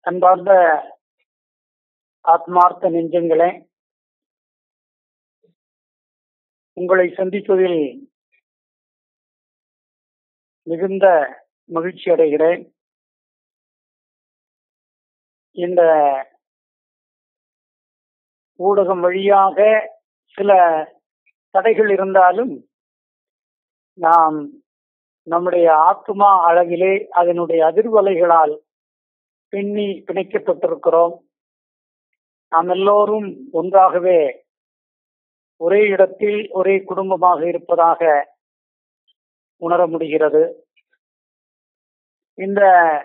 அன்பார்ந்த ஆத்மார்த்த நெஞ்சங்களே உங்களை சந்திப்பதில் மிகுந்த மகிழ்ச்சி அடைகிறேன் இந்த ஊடகம் வழியாக சில தடைகள் இருந்தாலும் நாம் நம்முடைய ஆத்மா அளவிலே அதனுடைய அதிர்வலைகளால் பின்னி பிணைக்கப்பட்டிருக்கிறோம் நாம் எல்லோரும் ஒன்றாகவே ஒரே இடத்தில் ஒரே குடும்பமாக இருப்பதாக உணர முடிகிறது இந்த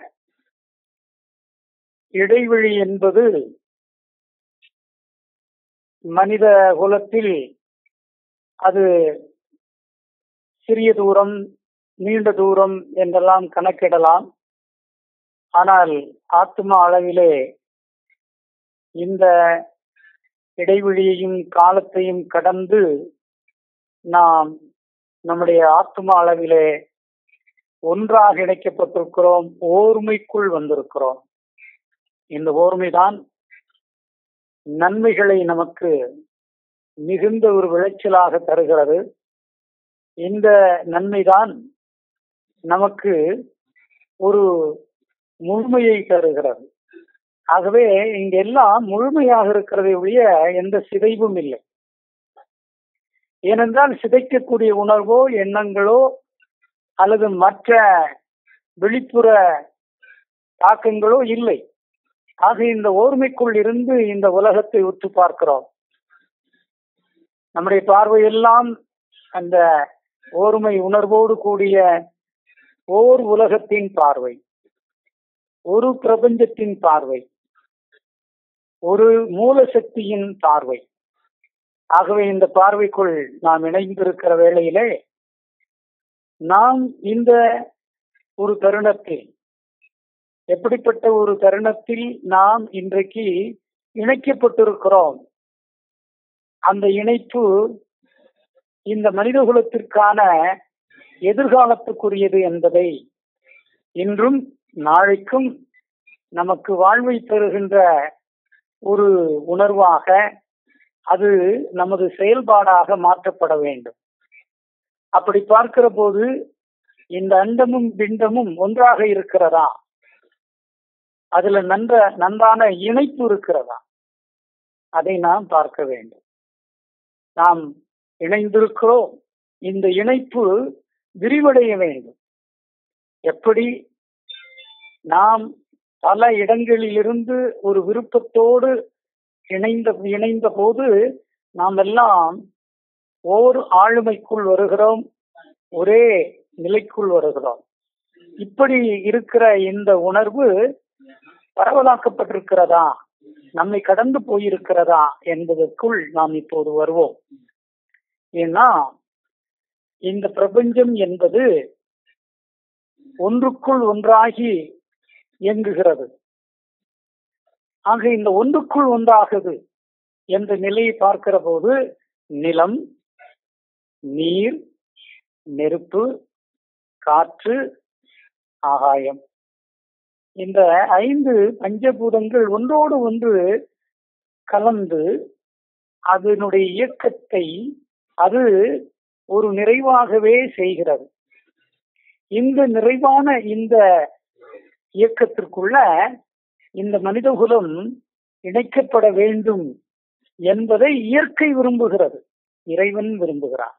இடைவெளி என்பது மனித குலத்தில் அது சிறிய தூரம் நீண்ட தூரம் என்றெல்லாம் கணக்கிடலாம் ஆனால் ஆத்மா அளவிலே இந்த இடைவெளியையும் காலத்தையும் கடந்து நாம் நம்முடைய ஆத்மா அளவிலே ஒன்றாக இணைக்கப்பட்டிருக்கிறோம் ஓர்மைக்குள் வந்திருக்கிறோம் இந்த ஓர்மைதான் நன்மைகளை நமக்கு மிகுந்த ஒரு விளைச்சலாக தருகிறது இந்த நன்மைதான் நமக்கு ஒரு முழுமையை தருகிறது ஆகவே இங்க எல்லாம் முழுமையாக இருக்கிறதை ஒழிய எந்த சிதைவும் இல்லை ஏனென்றால் சிதைக்கக்கூடிய உணர்வோ எண்ணங்களோ அல்லது மற்ற வெளிப்புற தாக்கங்களோ இல்லை ஆக இந்த ஓர்மைக்குள் இருந்து இந்த உலகத்தை உற்று பார்க்கிறோம் நம்முடைய பார்வையெல்லாம் அந்த ஓர்மை உணர்வோடு கூடிய ஓர் உலகத்தின் பார்வை ஒரு பிரபஞ்சத்தின் பார்வை ஒரு மூல சக்தியின் பார்வை ஆகவே இந்த பார்வைக்குள் நாம் இணைந்திருக்கிற வேளையிலே நாம் இந்த ஒரு தருணத்தில் எப்படிப்பட்ட ஒரு தருணத்தில் நாம் இன்றைக்கு இணைக்கப்பட்டிருக்கிறோம் அந்த இணைப்பு இந்த மனிதகுலத்திற்கான எதிர்காலத்துக்குரியது என்பதை இன்றும் நாளைக்கும் நமக்கு வாழ்வை தருகின்ற ஒரு உணர்வாக அது நமது செயல்பாடாக மாற்றப்பட வேண்டும் அப்படி பார்க்கிற போது இந்த அண்டமும் பிண்டமும் ஒன்றாக இருக்கிறதா அதுல நன்ற நன்றான இணைப்பு இருக்கிறதா அதை நாம் பார்க்க வேண்டும் நாம் இணைந்திருக்கிறோம் இந்த இணைப்பு விரிவடைய வேண்டும் எப்படி நாம் பல இடங்களிலிருந்து ஒரு விருப்பத்தோடு இணைந்த இணைந்த போது நாம் எல்லாம் ஓர் ஆளுமைக்குள் வருகிறோம் ஒரே நிலைக்குள் வருகிறோம் இப்படி இருக்கிற இந்த உணர்வு பரவலாக்கப்பட்டிருக்கிறதா நம்மை கடந்து போயிருக்கிறதா என்பதற்குள் நாம் இப்போது வருவோம் ஏன்னா இந்த பிரபஞ்சம் என்பது ஒன்றுக்குள் ஒன்றாகி இயங்குகிறது ஆக இந்த ஒன்றுக்குள் ஒன்றாகுது என்ற நிலையை பார்க்கிற போது நிலம் நீர் நெருப்பு காற்று ஆகாயம் இந்த ஐந்து பஞ்சபூதங்கள் ஒன்றோடு ஒன்று கலந்து அதனுடைய இயக்கத்தை அது ஒரு நிறைவாகவே செய்கிறது இந்த நிறைவான இந்த இயக்கத்திற்குள்ள இந்த மனிதகுலம் இணைக்கப்பட வேண்டும் என்பதை இயற்கை விரும்புகிறது இறைவன் விரும்புகிறார்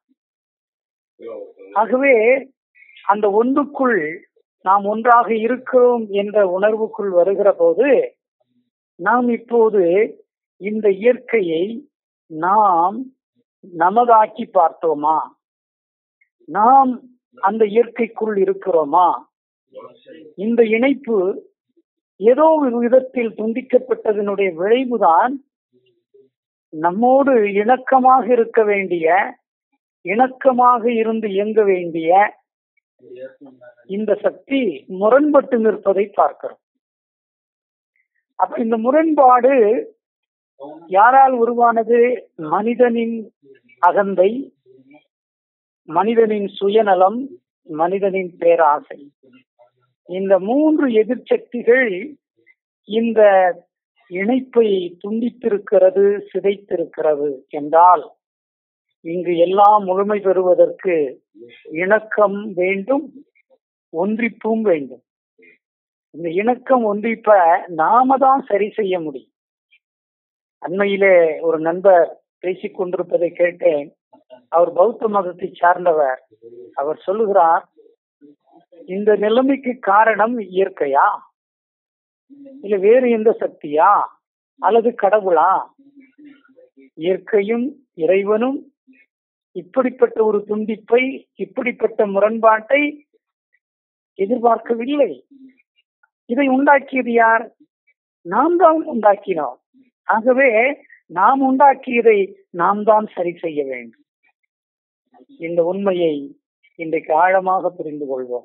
ஆகவே அந்த ஒன்றுக்குள் நாம் ஒன்றாக இருக்கிறோம் என்ற உணர்வுக்குள் வருகிற போது நாம் இப்போது இந்த இயற்கையை நாம் நமதாக்கி பார்த்தோமா நாம் அந்த இயற்கைக்குள் இருக்கிறோமா இந்த இணைப்பு ஏதோ ஒரு விதத்தில் துண்டிக்கப்பட்டதனுடைய விளைவுதான் நம்மோடு இணக்கமாக இருக்க வேண்டிய இணக்கமாக இருந்து இயங்க வேண்டிய இந்த சக்தி முரண்பட்டு நிற்பதை பார்க்கிறோம் அப்ப இந்த முரண்பாடு யாரால் உருவானது மனிதனின் அகந்தை மனிதனின் சுயநலம் மனிதனின் பேராசை இந்த மூன்று எதிர்ச்சக்திகள் இந்த இணைப்பை துண்டித்திருக்கிறது சிதைத்திருக்கிறது என்றால் இங்கு எல்லாம் முழுமை பெறுவதற்கு இணக்கம் வேண்டும் ஒன்றிப்பும் வேண்டும் இந்த இணக்கம் ஒன்றிப்ப நாம தான் சரி செய்ய முடியும் அண்மையிலே ஒரு நண்பர் பேசிக் கொண்டிருப்பதை கேட்டேன் அவர் பௌத்த மதத்தை சார்ந்தவர் அவர் சொல்லுகிறார் இந்த நிலைமைக்கு காரணம் இயற்கையா இல்ல வேறு எந்த சக்தியா அல்லது கடவுளா இயற்கையும் இறைவனும் இப்படிப்பட்ட ஒரு துண்டிப்பை இப்படிப்பட்ட முரண்பாட்டை எதிர்பார்க்கவில்லை இதை உண்டாக்கியது யார் நாம் தான் உண்டாக்கினோம் ஆகவே நாம் உண்டாக்கியதை நாம் தான் சரி செய்ய வேண்டும் இந்த உண்மையை இன்றைக்கு ஆழமாக புரிந்து கொள்வோம்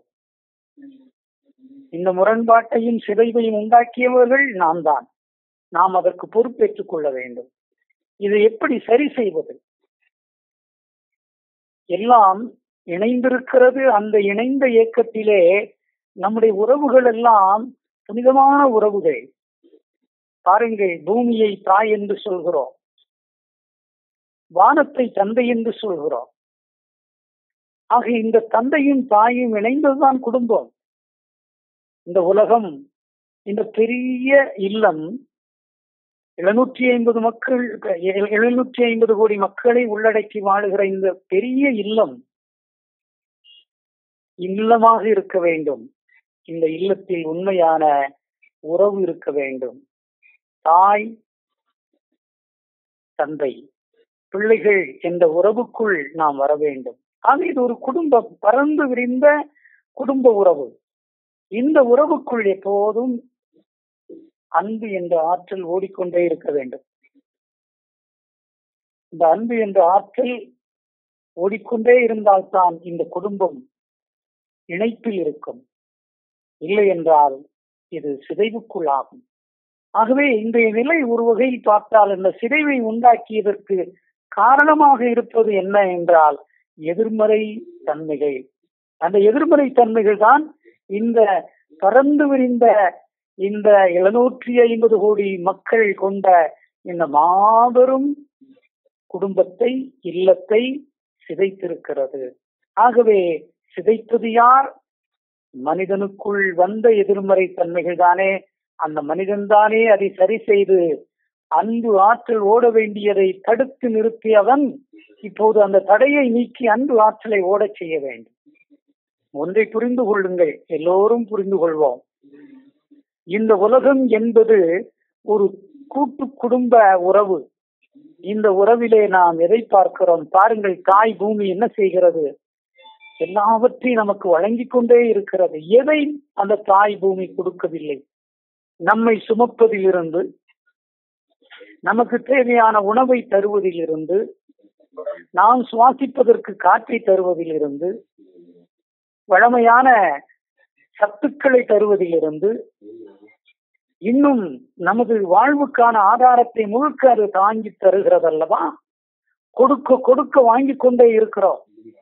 இந்த முரண்பாட்டையும் சிதைவையும் உண்டாக்கியவர்கள் நாம் தான் நாம் அதற்கு பொறுப்பேற்றுக் கொள்ள வேண்டும் இதை எப்படி சரி செய்வது எல்லாம் இணைந்திருக்கிறது அந்த இணைந்த இயக்கத்திலே நம்முடைய உறவுகள் எல்லாம் புனிதமான உறவுகள் பாருங்கள் பூமியை தாய் என்று சொல்கிறோம் வானத்தை தந்தை என்று சொல்கிறோம் ஆக இந்த தந்தையும் தாயும் இணைந்ததுதான் குடும்பம் இந்த உலகம் இந்த பெரிய இல்லம் எழுநூற்றி ஐம்பது மக்கள் எழுநூற்றி ஐம்பது கோடி மக்களை உள்ளடக்கி வாழுகிற இந்த பெரிய இல்லம் இல்லமாக இருக்க வேண்டும் இந்த இல்லத்தில் உண்மையான உறவு இருக்க வேண்டும் தாய் தந்தை பிள்ளைகள் என்ற உறவுக்குள் நாம் வர வேண்டும் ஆக இது ஒரு குடும்பம் பறந்து விரிந்த குடும்ப உறவு இந்த உறவுக்குள் எப்போதும் அன்பு என்ற ஆற்றல் ஓடிக்கொண்டே இருக்க வேண்டும் இந்த அன்பு என்ற ஆற்றல் ஓடிக்கொண்டே இருந்தால்தான் இந்த குடும்பம் இணைப்பில் இருக்கும் இல்லை என்றால் இது சிதைவுக்குள் ஆகும் ஆகவே இன்றைய நிலை ஒரு வகையில் பார்த்தால் இந்த சிதைவை உண்டாக்கியதற்கு காரணமாக இருப்பது என்ன என்றால் எதிர்மறை தன்மைகள் அந்த எதிர்மறை தன்மைகள் தான் இந்த பறந்து விரிந்த இந்த எழுநூற்றி ஐம்பது கோடி மக்கள் கொண்ட இந்த மாபெரும் குடும்பத்தை இல்லத்தை சிதைத்திருக்கிறது ஆகவே சிதைத்தது யார் மனிதனுக்குள் வந்த எதிர்மறை தன்மைகள் தானே அந்த மனிதன் தானே அதை சரி செய்து அன்பு ஆற்றல் ஓட வேண்டியதை தடுத்து நிறுத்தியவன் இப்போது அந்த தடையை நீக்கி அன்பு ஆற்றலை ஓடச் செய்ய வேண்டும் ஒன்றை புரிந்து கொள்ளுங்கள் எல்லோரும் புரிந்து கொள்வோம் இந்த உலகம் என்பது ஒரு கூட்டு குடும்ப உறவு இந்த உறவிலே நாம் எதை பார்க்கிறோம் பாருங்கள் தாய் பூமி என்ன செய்கிறது எல்லாவற்றையும் நமக்கு வழங்கிக் கொண்டே இருக்கிறது எதை அந்த தாய் பூமி கொடுக்கவில்லை நம்மை சுமப்பதிலிருந்து நமக்கு தேவையான உணவை தருவதிலிருந்து நாம் சுவாசிப்பதற்கு காற்றை தருவதிலிருந்து வழமையான சத்துக்களை தருவதிலிருந்து இன்னும் நமது வாழ்வுக்கான ஆதாரத்தை முழுக்க அது தாங்கி தருகிறது அல்லவா கொடுக்க கொடுக்க வாங்கி கொண்டே இருக்கிறோம்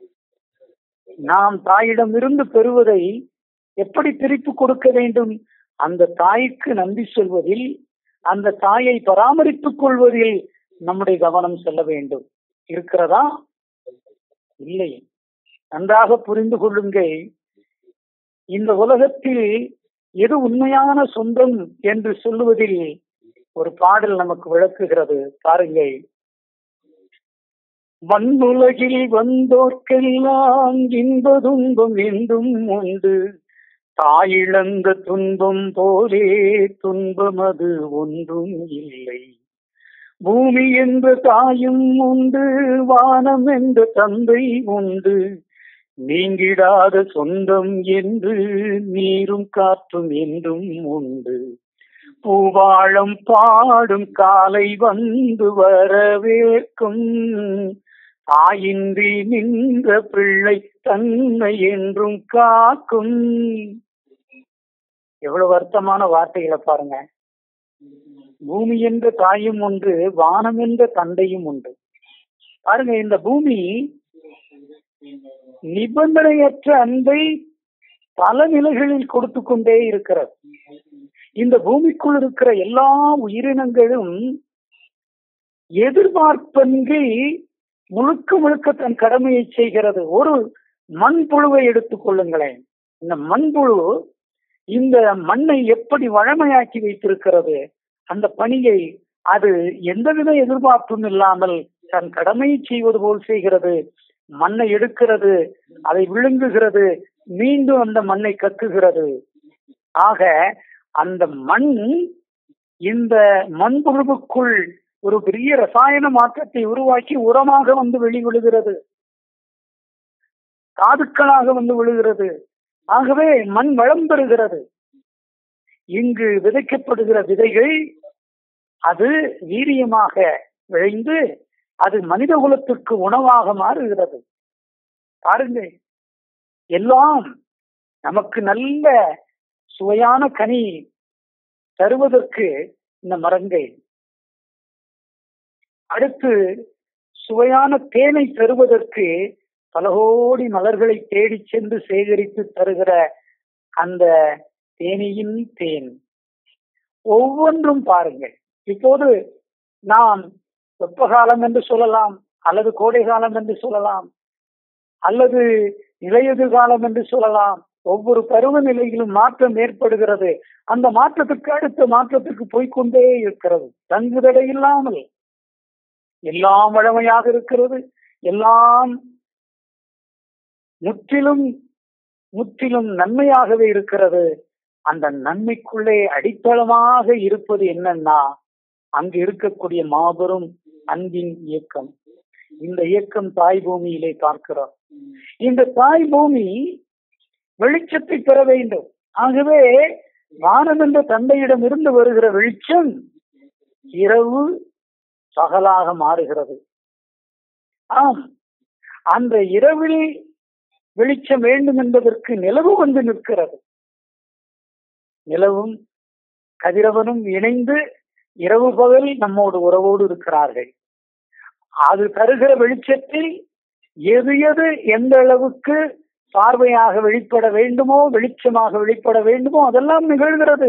நாம் தாயிடம் இருந்து பெறுவதை எப்படி திருப்பி கொடுக்க வேண்டும் அந்த தாய்க்கு நன்றி சொல்வதில் அந்த தாயை பராமரித்துக் கொள்வதில் நம்முடைய கவனம் செல்ல வேண்டும் இருக்கிறதா இல்லை நன்றாக புரிந்து கொள்ளுங்கள் இந்த உலகத்தில் எது உண்மையான சொந்தம் என்று சொல்லுவதில் ஒரு பாடல் நமக்கு விளக்குகிறது பாருங்கள் மண்ணுலகில் வந்தோர்க்கெல்லாம் இன்ப துன்பம் என்றும் உண்டு தாயிழந்த துன்பம் போலே துன்பம் அது ஒன்றும் இல்லை பூமி என்ற தாயும் உண்டு வானம் என்ற தந்தை உண்டு நீங்கிடாத சொந்தம் என்று நீரும் காற்றும் என்றும் உண்டு பூவாழம் பாடும் காலை வந்து வரவேற்கும் தாயின்றி நின்ற பிள்ளை தன்னை என்றும் காக்கும் எவ்வளவு வருத்தமான வார்த்தைகளை பாருங்க பூமி என்ற தாயும் உண்டு வானம் என்ற தந்தையும் உண்டு பாருங்க இந்த பூமி நிபந்தனையற்ற அன்பை பல நிலைகளில் கொடுத்து கொண்டே இருக்கிறது இந்த பூமிக்குள் இருக்கிற எல்லா உயிரினங்களும் எதிர்பார்ப்பின்றி முழுக்க முழுக்க தன் கடமையை செய்கிறது ஒரு மண்புழுவை எடுத்துக் கொள்ளுங்களேன் இந்த மண்புழு இந்த மண்ணை எப்படி வழமையாக்கி வைத்திருக்கிறது அந்த பணியை அது எந்தவித எதிர்பார்ப்பும் இல்லாமல் தன் கடமையை செய்வது போல் செய்கிறது மண்ணை எடுக்கிறது அதை விழுங்குகிறது மீண்டும் அந்த மண்ணை கக்குகிறது ஆக அந்த மண் இந்த மண்புழுவுக்குள் ஒரு பெரிய ரசாயன மாற்றத்தை உருவாக்கி உரமாக வந்து வெளிவிழுகிறது தாதுக்களாக வந்து விழுகிறது ஆகவே மண் வளம் பெறுகிறது இங்கு விதைக்கப்படுகிற விதைகள் அது வீரியமாக விளைந்து அது மனித குலத்திற்கு உணவாக மாறுகிறது பாருங்கள் எல்லாம் நமக்கு நல்ல சுவையான கனி தருவதற்கு இந்த மரங்கள் அடுத்து சுவையான தேனை தருவதற்கு பல கோடி மலர்களை தேடி சென்று சேகரித்து தருகிற அந்த தேனியின் தேன் ஒவ்வொன்றும் பாருங்கள் இப்போது நாம் வெப்பகாலம் என்று சொல்லலாம் அல்லது கோடை காலம் என்று சொல்லலாம் அல்லது இலையுதிர் காலம் என்று சொல்லலாம் ஒவ்வொரு பருவநிலையிலும் மாற்றம் ஏற்படுகிறது அந்த மாற்றத்துக்கு அடுத்த மாற்றத்துக்கு போய்கொண்டே இருக்கிறது தங்குதடை இல்லாமல் எல்லாம் வழமையாக இருக்கிறது எல்லாம் முற்றிலும் முற்றிலும் நன்மையாகவே இருக்கிறது அந்த நன்மைக்குள்ளே அடித்தளமாக இருப்பது என்னன்னா அங்கு இருக்கக்கூடிய மாபெரும் அன்பின் இயக்கம் இந்த இயக்கம் தாய் பூமியிலே பார்க்கிறோம் இந்த தாய் பூமி வெளிச்சத்தை பெற வேண்டும் ஆகவே வானம் என்ற தந்தையிடம் இருந்து வருகிற வெளிச்சம் இரவு பகலாக மாறுகிறது ஆம் அந்த இரவில் வெளிச்சம் வேண்டும் என்பதற்கு நிலவு வந்து நிற்கிறது நிலவும் கதிரவனும் இணைந்து இரவு பகல் நம்மோடு உறவோடு இருக்கிறார்கள் அது தருகிற வெளிச்சத்தில் எது எது எந்த அளவுக்கு பார்வையாக வெளிப்பட வேண்டுமோ வெளிச்சமாக வெளிப்பட வேண்டுமோ அதெல்லாம் நிகழ்கிறது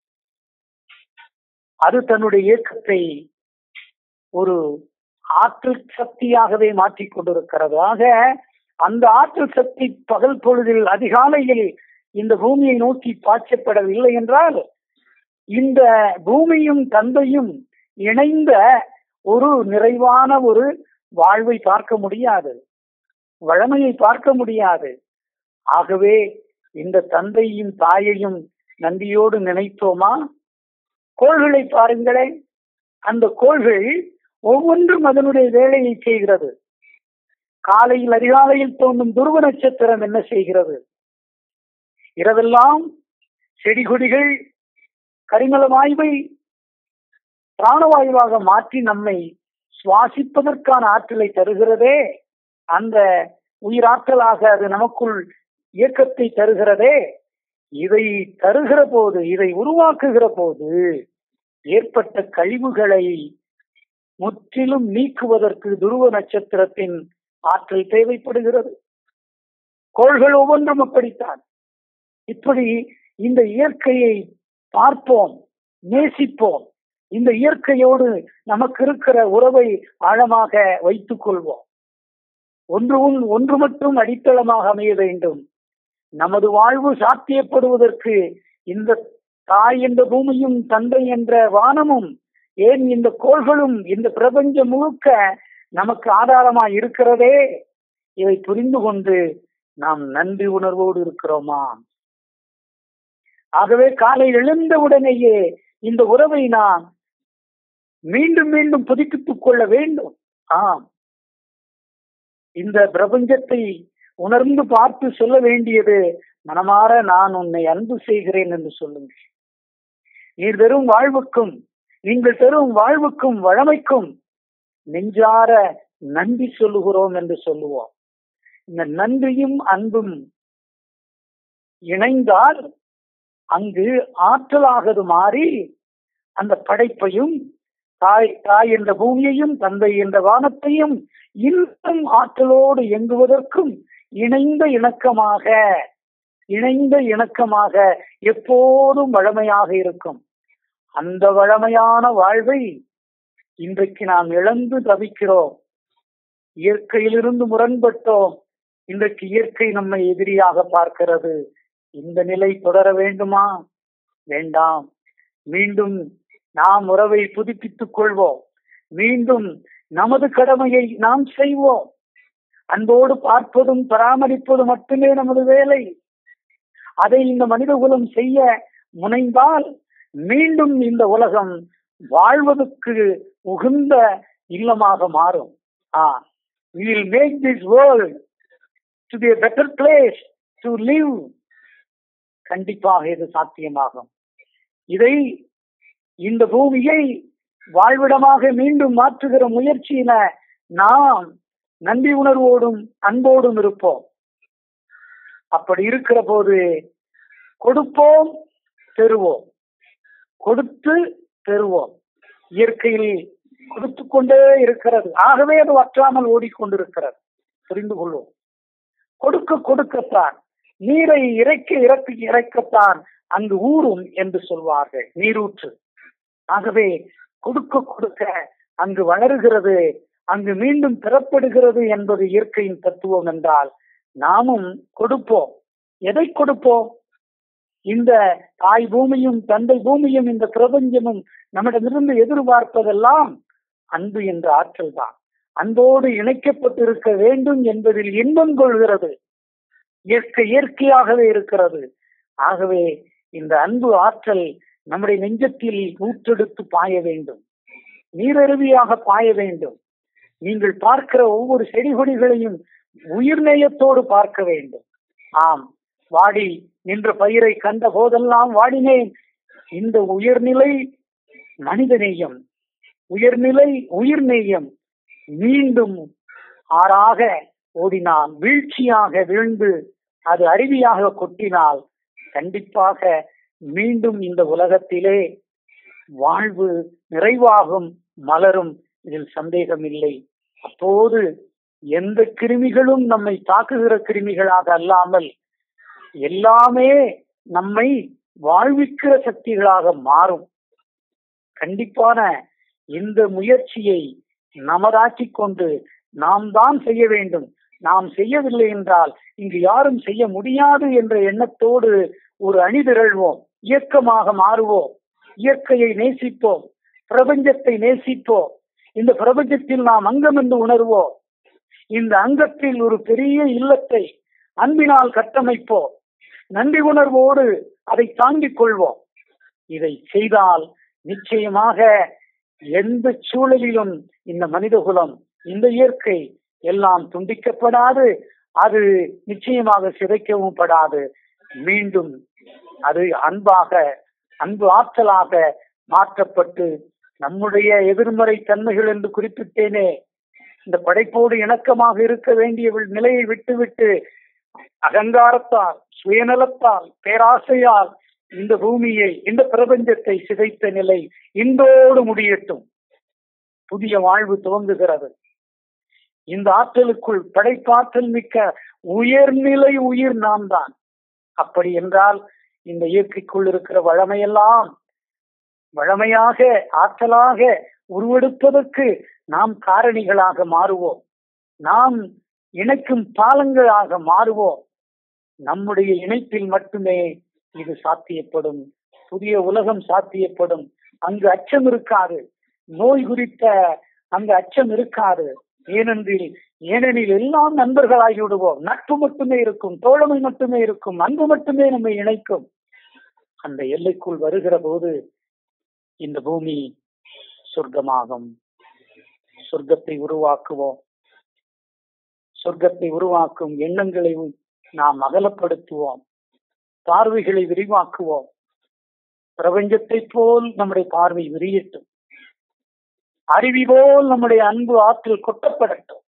அது தன்னுடைய இயக்கத்தை ஒரு ஆற்றல் சக்தியாகவே மாற்றிக் கொண்டிருக்கிறது ஆக அந்த ஆற்றல் சக்தி பகல் பொழுதில் அதிகாலையில் இந்த பூமியை நோக்கி பாய்ச்சப்படவில்லை என்றால் இந்த பூமியும் தந்தையும் இணைந்த ஒரு நிறைவான ஒரு வாழ்வை பார்க்க முடியாது வளமையை பார்க்க முடியாது ஆகவே இந்த தந்தையும் தாயையும் நன்றியோடு நினைத்தோமா கோள்களை பாருங்களேன் அந்த கோள்கள் ஒவ்வொன்றும் அதனுடைய வேலையை செய்கிறது காலையில் அதிகாலையில் தோன்றும் துருவ நட்சத்திரம் என்ன செய்கிறது இரவெல்லாம் செடி கொடிகள் கரிமல வாயுவை பிராணவாயுவாக மாற்றி நம்மை சுவாசிப்பதற்கான ஆற்றலை தருகிறதே அந்த உயிராற்றலாக அது நமக்குள் இயக்கத்தை தருகிறதே இதை தருகிற போது இதை உருவாக்குகிற போது ஏற்பட்ட கழிவுகளை முற்றிலும் நீக்குவதற்கு துருவ நட்சத்திரத்தின் ஆற்றல் தேவைப்படுகிறது கோள்கள் ஒவ்வொன்றும் அப்படித்தான் இப்படி இந்த இயற்கையை பார்ப்போம் நேசிப்போம் இந்த இயற்கையோடு நமக்கு இருக்கிற உறவை ஆழமாக வைத்துக் கொள்வோம் ஒன்று ஒன்று மட்டும் அடித்தளமாக அமைய வேண்டும் நமது வாழ்வு சாத்தியப்படுவதற்கு இந்த தாய் என்ற பூமியும் தந்தை என்ற வானமும் ஏன் இந்த கோள்களும் இந்த பிரபஞ்சம் முழுக்க நமக்கு ஆதாரமா இருக்கிறதே இதை புரிந்து கொண்டு நாம் நன்றி உணர்வோடு இருக்கிறோமா ஆகவே காலை எழுந்தவுடனேயே இந்த உறவை நாம் மீண்டும் மீண்டும் புதுப்பித்துக் கொள்ள வேண்டும் ஆம் இந்த பிரபஞ்சத்தை உணர்ந்து பார்த்து சொல்ல வேண்டியது மனமாற நான் உன்னை அன்பு செய்கிறேன் என்று சொல்லுங்கள் நீர் தரும் வாழ்வுக்கும் நீங்கள் தரும் வாழ்வுக்கும் வழமைக்கும் நெஞ்சார நன்றி சொல்லுகிறோம் என்று சொல்லுவோம் இந்த நன்றியும் அன்பும் இணைந்தால் அங்கு ஆற்றலாகது மாறி அந்த படைப்பையும் தாய் தாய் என்ற பூமியையும் தந்தை என்ற வானத்தையும் இன்னும் ஆற்றலோடு இயங்குவதற்கும் இணைந்த இணக்கமாக இணைந்த இணக்கமாக எப்போதும் வழமையாக இருக்கும் அந்த வழமையான வாழ்வை இன்றைக்கு நாம் இழந்து தவிக்கிறோம் இயற்கையிலிருந்து முரண்பட்டோம் இன்றைக்கு இயற்கை நம்மை எதிரியாக பார்க்கிறது இந்த நிலை தொடர வேண்டுமா வேண்டாம் மீண்டும் நாம் உறவை புதுப்பித்துக் கொள்வோம் மீண்டும் நமது கடமையை நாம் செய்வோம் அன்போடு பார்ப்பதும் பராமரிப்பதும் மட்டுமே நமது வேலை அதை இந்த மனிதகுலம் செய்ய முனைந்தால் மீண்டும் இந்த உலகம் வாழ்வதற்கு உகுந்த இல்லமாக மாறும் ah will make this world to be better place to live கண்டிப்பாக இது சாத்தியமாகும் இதை இந்த பூமியை வாழ்விடமாக மீண்டும் மாற்றுகிற முயற்சியில நாம் நன்றி உணர்வோடும் அன்போடும் இருப்போம் அப்படி இருக்கிற போது கொடுப்போம் பெறுவோம் கொடுத்து பெறுவோம் இயற்கையில் கொடுத்து கொண்டே இருக்கிறது ஆகவே அது வற்றாமல் ஓடிக்கொண்டிருக்கிறது புரிந்து கொள்வோம் கொடுக்க கொடுக்கத்தான் நீரை இறைக்க இறக்க இறைக்கத்தான் அங்கு ஊறும் என்று சொல்வார்கள் நீரூற்று ஆகவே கொடுக்க கொடுக்க அங்கு வளருகிறது அங்கு மீண்டும் பெறப்படுகிறது என்பது இயற்கையின் தத்துவம் என்றால் நாமும் கொடுப்போம் எதை கொடுப்போம் இந்த தாய் பூமியும் தந்தை பூமியும் இந்த பிரபஞ்சமும் நம்மிடமிருந்து எதிர்பார்ப்பதெல்லாம் அன்பு என்ற ஆற்றல் தான் அன்போடு இணைக்கப்பட்டிருக்க வேண்டும் என்பதில் இன்பம் கொள்கிறது இயற்கை இயற்கையாகவே இருக்கிறது ஆகவே இந்த அன்பு ஆற்றல் நம்முடைய நெஞ்சத்தில் ஊற்றெடுத்து பாய வேண்டும் நீரருவியாக பாய வேண்டும் நீங்கள் பார்க்கிற ஒவ்வொரு செடி கொடிகளையும் உயிர்நேயத்தோடு பார்க்க வேண்டும் ஆம் வாடி நின்ற பயிரை கண்ட போதெல்லாம் வாடினேன் இந்த உயர்நிலை மனிதநேயம் உயர்நிலை உயிர்நேயம் மீண்டும் ஆறாக ஓடினால் வீழ்ச்சியாக விழுந்து அது அருவியாக கொட்டினால் கண்டிப்பாக மீண்டும் இந்த உலகத்திலே வாழ்வு நிறைவாகும் மலரும் இதில் சந்தேகம் இல்லை அப்போது எந்த கிருமிகளும் நம்மை தாக்குகிற கிருமிகளாக அல்லாமல் எல்லாமே நம்மை வாழ்விக்கிற சக்திகளாக மாறும் கண்டிப்பான இந்த முயற்சியை நமதாக்கி கொண்டு நாம் தான் செய்ய வேண்டும் நாம் செய்யவில்லை என்றால் இங்கு யாரும் செய்ய முடியாது என்ற எண்ணத்தோடு ஒரு அணி திரள்வோம் இயக்கமாக மாறுவோம் இயற்கையை நேசிப்போம் பிரபஞ்சத்தை நேசிப்போம் இந்த பிரபஞ்சத்தில் நாம் அங்கம் என்று உணர்வோம் இந்த அங்கத்தில் ஒரு பெரிய இல்லத்தை அன்பினால் கட்டமைப்போம் நன்றி உணர்வோடு அதை தாங்கிக் கொள்வோம் இதை செய்தால் நிச்சயமாக எந்த சூழலிலும் இந்த மனிதகுலம் இந்த இயற்கை எல்லாம் துண்டிக்கப்படாது அது நிச்சயமாக சிதைக்கவும் படாது மீண்டும் அது அன்பாக அன்பு ஆற்றலாக மாற்றப்பட்டு நம்முடைய எதிர்மறை தன்மைகள் என்று குறிப்பிட்டேனே இந்த படைப்போடு இணக்கமாக இருக்க வேண்டிய நிலையை விட்டுவிட்டு அகங்காரத்தால் சுயநலத்தால் பேராசையால் இந்த பூமியை இந்த பிரபஞ்சத்தை சிதைத்த நிலை இன்றோடு முடியட்டும் புதிய வாழ்வு துவங்குகிறது இந்த ஆற்றலுக்குள் படைப்பாற்றல் மிக்க உயர்நிலை உயிர் நாம் தான் அப்படி என்றால் இந்த இயற்கைக்குள் இருக்கிற வளமையெல்லாம் வளமையாக ஆற்றலாக உருவெடுப்பதற்கு நாம் காரணிகளாக மாறுவோம் நாம் இணைக்கும் பாலங்களாக மாறுவோம் நம்முடைய இணைப்பில் மட்டுமே இது சாத்தியப்படும் புதிய உலகம் சாத்தியப்படும் அங்கு அச்சம் இருக்காது நோய் குறித்த அங்கு அச்சம் இருக்காது ஏனென்றில் ஏனெனில் எல்லாம் நண்பர்களாகி விடுவோம் நட்பு மட்டுமே இருக்கும் தோழமை மட்டுமே இருக்கும் அன்பு மட்டுமே நம்மை இணைக்கும் அந்த எல்லைக்குள் வருகிற போது இந்த பூமி சொர்க்கமாகும் சொர்க்கத்தை உருவாக்குவோம் சொர்க்கத்தை உருவாக்கும் எண்ணங்களை நாம் அகலப்படுத்துவோம் பார்வைகளை விரிவாக்குவோம் பிரபஞ்சத்தை போல் நம்முடைய பார்வை விரியட்டும் அருவி போல் நம்முடைய அன்பு ஆற்றில் கொட்டப்படட்டும்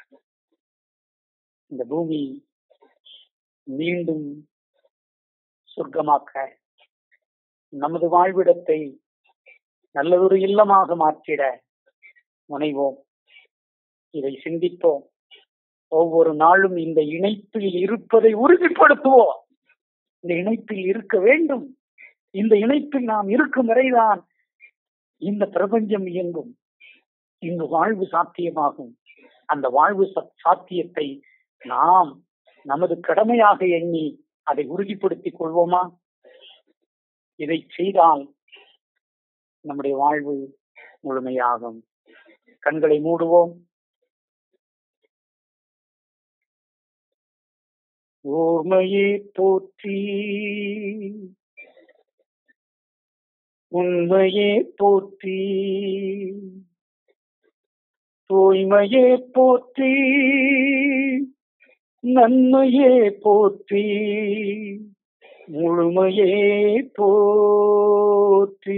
இந்த பூமி மீண்டும் சொர்க்கமாக்க நமது வாழ்விடத்தை நல்லதொரு இல்லமாக மாற்றிட முனைவோம் இதை சிந்திப்போம் ஒவ்வொரு நாளும் இந்த இணைப்பில் இருப்பதை உறுதிப்படுத்துவோம் இந்த இணைப்பில் இருக்க வேண்டும் இந்த இணைப்பில் நாம் இருக்கும் வரைதான் இந்த பிரபஞ்சம் இயங்கும் இங்கு வாழ்வு சாத்தியமாகும் அந்த வாழ்வு சாத்தியத்தை நாம் நமது கடமையாக எண்ணி அதை உறுதிப்படுத்திக் கொள்வோமா இதை செய்தால் நம்முடைய வாழ்வு முழுமையாகும் கண்களை மூடுவோம் ஓர்மையே போற்றி உண்மையே போற்றி தூய்மையே போற்றி நன்மையே போற்றி முழுமையே போற்றி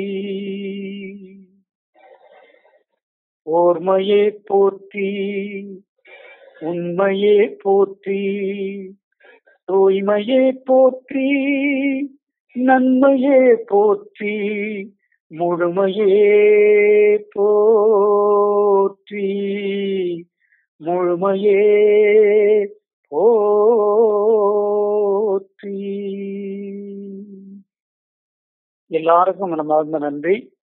ஓர்மையே போற்றி உண்மையே போற்றி தூய்மையே போற்றி நன்மையே போற்றி முழுமையே போற்றி முழுமையே போற்றி எல்லாருக்கும் மனமார்ந்த நன்றி